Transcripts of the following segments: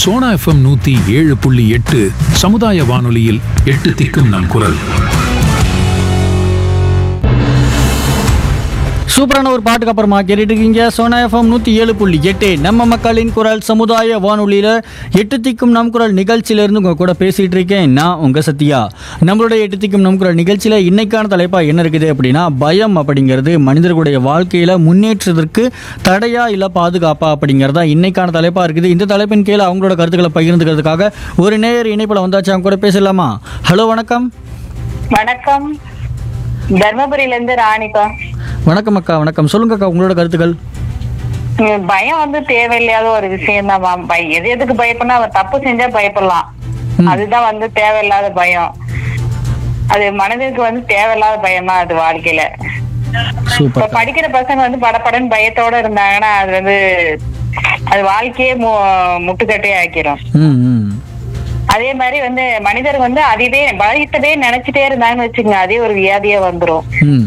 Sona FM நூத்தி ஏழு புள்ளி எட்டு சமுதாய வானொலியில் எட்டு திக்கும் நம் குரல் சூப்பரான ஒரு பாட்டுக்கு அப்புறமா கேட்டுட்டு இருக்கீங்க சோனா எஃப்எம் நூற்றி ஏழு புள்ளி எட்டு நம்ம மக்களின் குரல் சமுதாய வானொலியில் எட்டு திக்கும் நம் குரல் நிகழ்ச்சியிலேருந்து உங்கள் கூட பேசிகிட்டு இருக்கேன் நான் உங்கள் சத்யா நம்மளுடைய எட்டு திக்கும் நம் குரல் நிகழ்ச்சியில் இன்னைக்கான தலைப்பாக என்ன இருக்குது அப்படின்னா பயம் அப்படிங்கிறது மனிதர்களுடைய வாழ்க்கையில் முன்னேற்றத்திற்கு தடையா இல்லை பாதுகாப்பா அப்படிங்கிறதா இன்னைக்கான தலைப்பாக இருக்குது இந்த தலைப்பின் கீழே அவங்களோட கருத்துக்களை பகிர்ந்துக்கிறதுக்காக ஒரு நேயர் இணைப்பில் வந்தாச்சு அவங்க கூட பேசலாமா ஹலோ வணக்கம் வணக்கம் தர்மபுரியில இருந்து ராணிப்பா வணக்கம் அக்கா வணக்கம் சொல்லுங்க அக்கா உங்களோட கருத்துக்கள் உம், பயம் வந்து தேவையில்லாத ஒரு விஷயம் தான் எது எதுக்கு பயப்படணும் அவர் தப்பு செஞ்சா பயப்படலாம் அதுதான் வந்து தேவையில்லாத பயம் அது மனதிற்கு வந்து தேவையில்லாத பயம் தான் அது வாழ்க்கையில இப்ப சூப்பர் படிக்கிற பசங்க வந்து படபடன்னு பயத்தோட இருந்தாங்கன்னா அது வந்து அது வாழ்க்கையே மு- முட்டுக்கட்டையே ஆக்கிரும் ம் ம் அதே மாதிரி வந்து மனிதர் வந்து அதுவே பயத்ததே நினைச்சிட்டே இருந்தாங்கன்னு வச்சுக்கோங்க அதே ஒரு வியாதியா வந்துரும் ம்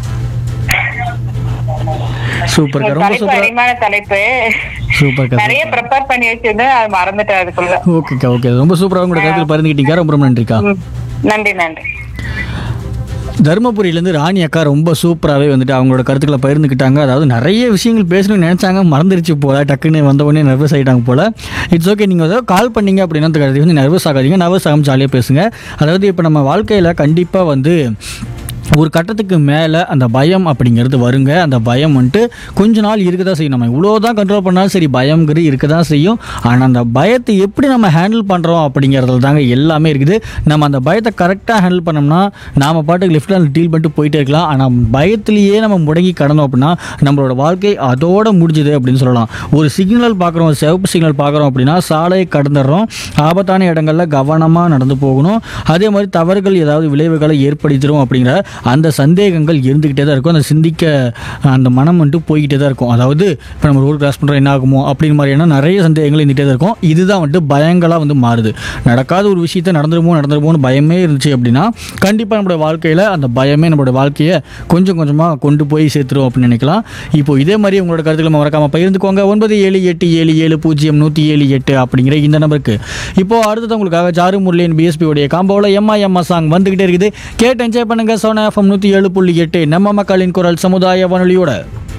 சூப்பர் ரொம்ப தலைப்பு சூப்பர் அருமையான தலைப்பு சூப்பர் நிறைய ப்ரிப்பேர் பண்ணி வச்சிருந்தேன் அது மறந்துட்டேன் அதுக்குள்ள ஓகேக்கா ஓகே ரொம்ப சூப்பராக உங்களோட கருத்தில் பகிர்ந்துக்கிட்டீங்க ரொம்ப ரொம்ப நன்றிக்கா ம். நன்றி நன்றி தருமபுரியிலேருந்து ராணி அக்கா ரொம்ப சூப்பராகவே வந்துட்டு அவங்களோட கருத்துக்களை பகிர்ந்துக்கிட்டாங்க அதாவது நிறைய விஷயங்கள் பேசணும்னு நினச்சாங்க மறந்துருச்சு போல டக்குன்னு வந்த உடனே நர்வஸ் ஆகிட்டாங்க போல இட்ஸ் ஓகே நீங்கள் ஏதாவது கால் பண்ணீங்க அப்படின்னா அந்த கருத்து வந்து நர்வஸ் ஆகாதீங்க நர்வஸ் ஆகாம ஜாலியாக பேசுங்க அதாவது இப்போ நம்ம வாழ்க்கையில் கண்டிப்பாக வந்து ஒரு கட்டத்துக்கு மேலே அந்த பயம் அப்படிங்கிறது வருங்க அந்த பயம் வந்துட்டு கொஞ்ச நாள் இருக்க தான் செய்யும் நம்ம இவ்வளோ தான் கண்ட்ரோல் பண்ணாலும் சரி பயம்ங்கிறது இருக்க தான் செய்யும் ஆனால் அந்த பயத்தை எப்படி நம்ம ஹேண்டில் பண்ணுறோம் அப்படிங்கிறதுல தாங்க எல்லாமே இருக்குது நம்ம அந்த பயத்தை கரெக்டாக ஹேண்டில் பண்ணோம்னா நாம் பாட்டுக்கு லெஃப்டில் டீல் பண்ணிட்டு போயிட்டே இருக்கலாம் ஆனால் பயத்திலேயே நம்ம முடங்கி கடந்தோம் அப்படின்னா நம்மளோட வாழ்க்கை அதோட முடிஞ்சுது அப்படின்னு சொல்லலாம் ஒரு சிக்னல் பார்க்குறோம் சிவப்பு சிக்னல் பார்க்குறோம் அப்படின்னா சாலையை கடந்துடுறோம் ஆபத்தான இடங்களில் கவனமாக நடந்து போகணும் அதே மாதிரி தவறுகள் ஏதாவது விளைவுகளை ஏற்படுத்திடும் அப்படிங்கிற அந்த சந்தேகங்கள் இருந்துக்கிட்டே தான் இருக்கும் அந்த சிந்திக்க அந்த மனம் வந்துட்டு போய்கிட்டே தான் இருக்கும் அதாவது இப்போ நம்ம ரோடு கிராஸ் பண்ணுறோம் என்ன ஆகுமோ அப்படின்னு மாதிரியான நிறைய சந்தேகங்கள் இருந்துகிட்டே தான் இருக்கும் இதுதான் வந்துட்டு பயங்களாக வந்து மாறுது நடக்காத ஒரு விஷயத்த நடந்துருமோ நடந்துருமோன்னு பயமே இருந்துச்சு அப்படின்னா கண்டிப்பாக நம்மளோட வாழ்க்கையில் அந்த பயமே நம்மளோட வாழ்க்கையை கொஞ்சம் கொஞ்சமாக கொண்டு போய் சேர்த்துரும் அப்படின்னு நினைக்கலாம் இப்போ இதே மாதிரி உங்களோட கருத்துக்களை மறக்காமல் பகிர்ந்துக்கோங்க ஒன்பது ஏழு எட்டு ஏழு ஏழு பூஜ்ஜியம் நூற்றி ஏழு எட்டு அப்படிங்கிற இந்த நம்பருக்கு இப்போ அடுத்தது உங்களுக்காக ஜாரு முரளியன் பிஎஸ்பி உடைய காம்போவில் எம்மா எம்மா சாங் வந்துகிட்டே இருக்குது கேட்டு என்ஜாய் பண்ணுங்க சோனா எஃப்எம் நூற்றி ஏழு புள்ளி எட்டு நம்ம மக்களின் குரல் சமுதாய வானொலியோட